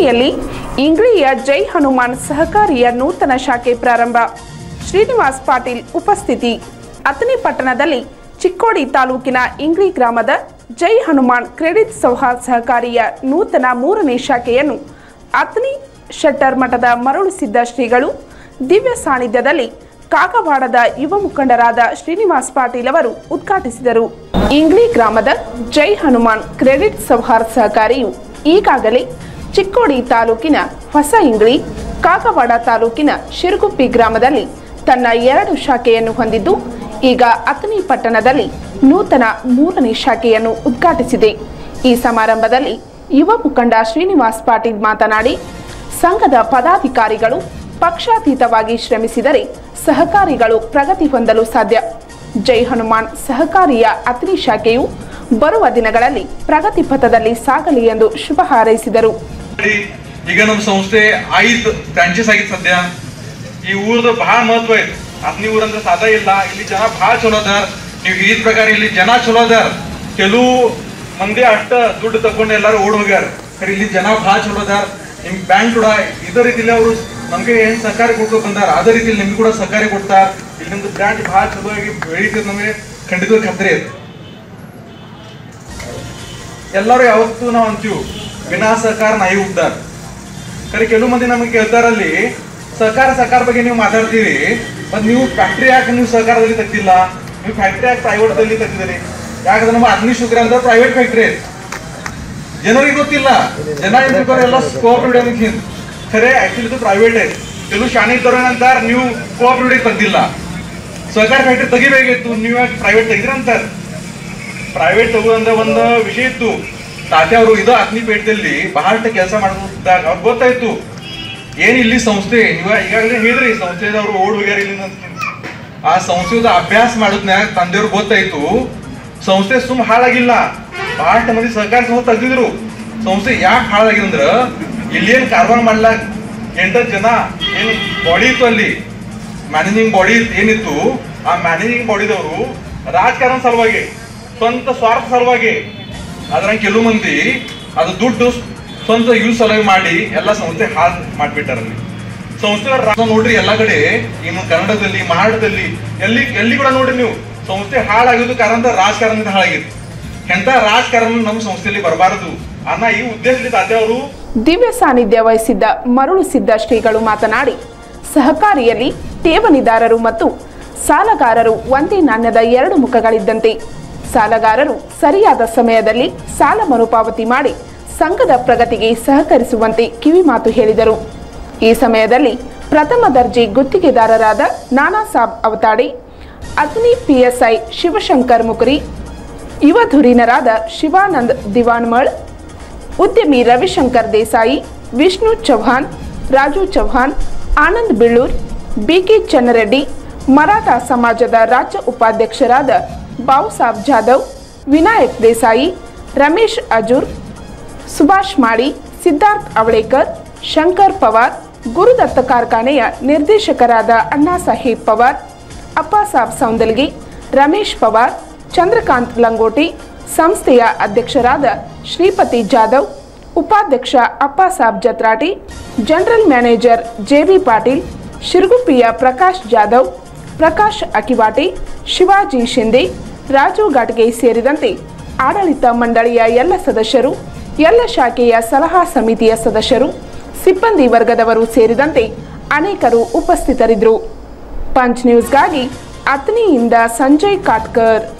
ಅತನಿಯಲ್ಲಿ ಇಂಗ್ಳಿಯ ಜೈ ಹನುಮಾನ್ ಸಹಕಾರಿಯ ನೂತನ ಶಾಖೆ ಪ್ರಾರಂಭ ಶ್ರೀನಿವಾಸ್ ಪಾಟೀಲ್ ಉಪಸ್ಥಿತಿ ಅತನಿ ಪಟ್ಟಣದಲ್ಲಿ ಚಿಕ್ಕೋಡಿ ತಾಲೂಕಿನ ಇಂಗ್ಳಿ ಗ್ರಾಮದ ಜೈ ಹನುಮಾನ್ ಕ್ರೆಡಿಟ್ ಸೌಹಾರ್ದ್ ಸಹಕಾರಿಯ ನೂತನ ಮೂರನೇ ಶಾಖೆಯನ್ನು ಅತನಿ ಶೆಟ್ಟರ್ ಮಠದ ಮರಳುಸಿದ್ದ ಶ್ರೀಗಳು ದಿವ್ಯ ಸಾನ್ನಿಧ್ಯದಲ್ಲಿ ಕಾಕವಾಡದ ಯುವ ಮುಖಂಡರಾದ ಶ್ರೀನಿವಾಸ್ ಪಾಟೀಲ್ ಅವರು ಉದ್ಘಾಟಿಸಿದರು ಇಂಗ್ಳಿ ಗ್ರಾಮದ ಜೈ ಹನುಮಾನ್ ಕ್ರೆಡಿಟ್ ಸೌಹಾರ್ದ್ ಸಹಕಾರಿಯು ಈಗಾಗಲೇ ಚಿಕ್ಕೋಡಿ ತಾಲೂಕಿನ ಹೊಸ ಇಂಗ್ಳಿ ಕಾಕವಾಡ ತಾಲೂಕಿನ ಶಿರಗುಪ್ಪಿ ಗ್ರಾಮದಲ್ಲಿ ತನ್ನ ಎರಡು ಶಾಖೆಯನ್ನು ಹೊಂದಿದ್ದು ಈಗ ಅತನಿ ಪಟ್ಟಣದಲ್ಲಿ ನೂತನ ಮೂರನೇ ಶಾಖೆಯನ್ನು ಉದ್ಘಾಟಿಸಿದೆ ಈ ಸಮಾರಂಭದಲ್ಲಿ ಯುವ ಮುಖಂಡ ಶ್ರೀನಿವಾಸ್ ಪಾಟೀಲ್ ಮಾತನಾಡಿ ಸಂಘದ ಪದಾಧಿಕಾರಿಗಳು ಪಕ್ಷಾತೀತವಾಗಿ ಶ್ರಮಿಸಿದರೆ ಸಹಕಾರಿಗಳು ಪ್ರಗತಿ ಹೊಂದಲು ಸಾಧ್ಯ ಜೈ ಹನುಮಾನ್ ಸಹಕಾರಿಯ ಅತನಿ ಶಾಖೆಯು ಬರುವ ದಿನಗಳಲ್ಲಿ ಪ್ರಗತಿ ಪಥದಲ್ಲಿ ಸಾಗಲಿ ಎಂದು ಶುಭ ಹಾರೈಸಿದರು ಈಗ ನಮ್ಮ ಸಂಸ್ಥೆ ಐದು ಬ್ರಾಂಚಸ್ ಆಗಿತ್ತು ಸದ್ಯ ಈ ಊರ್ದು ಬಹಳ ಮಹತ್ವ ಐತಿ ಅದ್ನಿ ಊರಂದ್ರೆ ಸಾದಾ ಇಲ್ಲ ಇಲ್ಲಿ ಜನ ಬಹಳ ಚಲೋ ಅದಾರ ನೀವು ಹೇಳಿದ ಪ್ರಕಾರ ಇಲ್ಲಿ ಜನ ಚಲೋ ಅದಾರ ಕೆಲವು ಮಂದಿ ಅಷ್ಟ ದುಡ್ಡು ತಗೊಂಡು ಎಲ್ಲಾರು ಓಡ್ ಹೋಗ್ಯಾರ ಖರೆ ಇಲ್ಲಿ ಜನ ಬಹಳ ಚಲೋ ಅದಾರ ನಿಮ್ ಬ್ಯಾಂಕ್ ಕೂಡ ಇದೇ ರೀತಿಲಿ ಅವರು ನಮ್ಗೆ ಏನ್ ಸಹಕಾರ ಕೊಟ್ಟು ಬಂದಾರ ಅದೇ ರೀತಿಲಿ ನಿಮ್ಗೆ ಕೂಡ ಸಹಕಾರ ಕೊಡ್ತಾರ ಇಲ್ಲಿಂದ ಬ್ರಾಂಚ್ ಬಹಳ ಚಲೋ ಆಗಿ ಬೆಳೀತದೆ ನಮಗೆ ಖಂಡಿತ ಖಾತ್ರಿ ಐತಿ ಎಲ್ಲರೂ ಯಾವತ್ತೂ ನಾವು ಅಂತೀವಿ ವಿನಾ ಸಹಕಾರ ನಾಯಿ ಉದ್ದಾರ ಖರೆ ಕೆಲವು ಮಂದಿ ನಮಗೆ ಕೇಳ್ತಾರಲ್ಲಿ ಸಹಕಾರ ಸಹಕಾರ ಬಗ್ಗೆ ನೀವು ಮಾತಾಡ್ತೀರಿ ಮತ್ ನೀವು ಫ್ಯಾಕ್ಟ್ರಿ ಯಾಕೆ ನೀವು ಸಹಕಾರದಲ್ಲಿ ತೆಗ್ದಿಲ್ಲ ನೀವು ಫ್ಯಾಕ್ಟ್ರಿ ಯಾಕೆ ಪ್ರೈವೇಟ್ದಲ್ಲಿ ತೆಗ್ದಿರಿ ಯಾಕಂದ್ರೆ ನಮ್ಮ ಅಗ್ನಿ ಶುಕ್ರ ಅಂತ ಪ್ರೈವೇಟ್ ಫ್ಯಾಕ್ಟ್ರಿ ಜನರಿಗೆ ಗೊತ್ತಿಲ್ಲ ಜನ ಏನ್ ತಿಳ್ಕೊತಾರೆ ಎಲ್ಲ ಕೋಆಪರೇಟಿವ್ ಖರೆ ಆಕ್ಚುಲಿ ಇದು ಪ್ರೈವೇಟ್ ಐತಿ ಕೆಲವು ಶಾಣೆ ಇದ್ದವ್ರು ಏನಂತಾರ ನೀವು ಕೋಆಪರೇಟಿವ್ ತೆಗ್ದಿಲ್ಲ ಸಹಕಾರ ಫ್ಯಾಕ್ಟ್ರಿ ತೆಗಿಬೇಕಿತ್ತು ನೀವು ಯಾಕೆ ಪ್ರೈವೇಟ್ ತೆಗ್ದಿರ ಅಂತಾರೆ ಪ್ರೈವೇಟ್ ತಗೋದಂದ್ರೆ ಒಂದು ವಿಷಯ ಇತ್ತು ತಾತೆ ಅವರು ಇದು ಅಗ್ನಿ ಪೇಟದಲ್ಲಿ ಬಹಳಷ್ಟು ಕೆಲಸ ಮಾಡಿದಾಗ ಅವ್ರಿಗೆ ಗೊತ್ತಾಯ್ತು ಏನ್ ಇಲ್ಲಿ ಸಂಸ್ಥೆ ನೀವು ಈಗಾಗಲೇ ಹೇಳಿದ್ರಿ ಸಂಸ್ಥೆದವ್ರು ಓಡ್ ಹೋಗ್ಯಾರ ಇಲ್ಲಿ ಅಂತ. ಆ ಸಂಸ್ಥೆದ ಅಭ್ಯಾಸ ಮಾಡೋದ್ನ್ಯಾಗ ತಂದೆಯವ್ರಿಗೆ ಗೊತ್ತಾಯ್ತು ಸಂಸ್ಥೆ ಸುಮ್ ಹಾಳಾಗಿಲ್ಲ ಬಹಳಷ್ಟು ಮಂದಿ ಸಹಕಾರ ಸಂಸ್ಥೆ ತೆಗ್ದಿದ್ರು ಸಂಸ್ಥೆ ಯಾಕೆ ಹಾಳಾಗಿರಂದ್ರ ಇಲ್ಲಿ ಏನ್ ಕಾರ್ಬಾರ್ ಮಾಡ್ಲಾಕ್ ಎಂಟತ್ತು ಜನ ಏನ್ ಬಾಡಿ ಇತ್ತು ಅಲ್ಲಿ ಮ್ಯಾನೇಜಿಂಗ್ ಬಾಡಿ ಏನಿತ್ತು ಆ ಮ್ಯಾನೇಜಿಂಗ್ ಬಾಡಿದವರು ರಾಜಕಾರಣ ಸಲುವಾಗಿ ಸ್ವಂತ ಸ್ವಾರ್ಥ ಸಲುವಾಗಿ ಅದ್ರ ಕೆಲವು ಮಂದಿ ಅದು ದುಡ್ಡು ಸ್ವಂತ ಯೂಸ್ ಸಲುವಾಗಿ ಮಾಡಿ ಎಲ್ಲ ಸಂಸ್ಥೆ ಹಾಳು ಮಾಡ್ಬಿಟ್ಟಾರಲ್ಲಿ ಸಂಸ್ಥೆ ರಾ- ನೋಡ್ರಿ ಎಲ್ಲಾ ಕಡೆ ಇನ್ನು ಕನ್ನಡದಲ್ಲಿ ಮಹಾರಾಷ್ಟ್ರದಲ್ಲಿ ಎಲ್ಲಿ ಎಲ್ಲಿ ಕೂಡ ನೋಡ್ರಿ ನೀವು ಸಂಸ್ಥೆ ಹಾಳಾಗಿದ್ದು ಕಾರಣ ರಾಜಕಾರಣದಿಂದ ಹಾಳಾಗಿತ್ತು ಎಂತ ರಾಜಕಾರಣ ನಮ್ಮ ಸಂಸ್ಥೆಯಲ್ಲಿ ಬರಬಾರದು ಅನ್ನ ಈ ಉದ್ದೇಶದಲ್ಲಿ ತಾತೆ ಅವರು ದಿವ್ಯ ಸಾನ್ನಿಧ್ಯ ವಹಿಸಿದ್ದ ಮರುಳುಸಿದ್ದ ಶ್ರೀಗಳು ಮಾತನಾಡಿ ಸಹಕಾರಿಯಲ್ಲಿ ಠೇವಣಿದಾರರು ಮತ್ತು ಸಾಲಗಾರರು ಒಂದೇ ನಾಣ್ಯದ ಎರಡು ಮುಖಗಳಿದ್ದಂತೆ ಸಾಲಗಾರರು ಸರಿಯಾದ ಸಮಯದಲ್ಲಿ ಸಾಲ ಮರುಪಾವತಿ ಮಾಡಿ ಸಂಘದ ಪ್ರಗತಿಗೆ ಸಹಕರಿಸುವಂತೆ ಕಿವಿಮಾತು ಹೇಳಿದರು ಈ ಸಮಯದಲ್ಲಿ ಪ್ರಥಮ ದರ್ಜೆ ಗುತ್ತಿಗೆದಾರರಾದ ನಾನಾ ಸಾಬ್ ಅವತಾಡಿ ಅಗ್ನಿ ಪಿಎಸ್ಐ ಶಿವಶಂಕರ್ ಮುಕುರಿ ಯುವ ಧುರೀಣರಾದ ಶಿವಾನಂದ್ ದಿವಾನ್ಮಳ್ ಉದ್ಯಮಿ ರವಿಶಂಕರ್ ದೇಸಾಯಿ ವಿಷ್ಣು ಚೌಹಾಣ್ ರಾಜು ಚೌಹಾಣ್ ಆನಂದ್ ಬಿಳ್ಳೂರ್ ಬಿಕೆ ಚನ್ನರೆಡ್ಡಿ ಮರಾಠ ಸಮಾಜದ ರಾಜ್ಯ ಉಪಾಧ್ಯಕ್ಷರಾದ ಬಾವುಸಾಬ್ ಜಾಧವ್ ವಿನಾಯಕ್ ದೇಸಾಯಿ ರಮೇಶ್ ಅಜೂರ್ ಸುಭಾಷ್ ಮಾಡಿ ಸಿದ್ಧಾರ್ಥ್ ಅವಳೇಕರ್ ಶಂಕರ್ ಪವಾರ್ ಗುರುದತ್ತ ಕಾರ್ಖಾನೆಯ ನಿರ್ದೇಶಕರಾದ ಅಣ್ಣಾ ಸಾಹೇಬ್ ಪವಾರ್ ಅಪ್ಪಾಸಾಬ್ ಸೌಂದಲ್ಗಿ ರಮೇಶ್ ಪವಾರ್ ಚಂದ್ರಕಾಂತ್ ಲಂಗೋಟಿ ಸಂಸ್ಥೆಯ ಅಧ್ಯಕ್ಷರಾದ ಶ್ರೀಪತಿ ಜಾಧವ್ ಉಪಾಧ್ಯಕ್ಷ Appasab Jatrati general manager J B Patil ಶಿರಗುಪ್ಪಿಯ ಪ್ರಕಾಶ್ ಜಾಧವ್ ಪ್ರಕಾಶ್ ಅಕಿವಾಟಿ ಶಿವಾಜಿ ಶಿಂದೆ ರಾಜು ಘಾಟ್ಗೆ ಸೇರಿದಂತೆ ಆಡಳಿತ ಮಂಡಳಿಯ ಎಲ್ಲ ಸದಸ್ಯರು ಎಲ್ಲ ಶಾಖೆಯ ಸಲಹಾ ಸಮಿತಿಯ ಸದಸ್ಯರು ಸಿಬ್ಬಂದಿ ವರ್ಗದವರು ಸೇರಿದಂತೆ ಅನೇಕರು ಉಪಸ್ಥಿತರಿದ್ದರು ಪಂಚ್ ನ್ಯೂಸ್ಗಾಗಿ ಅತ್ನಿಯಿಂದ ಸಂಜಯ್ ಕಾಟ್ಕರ್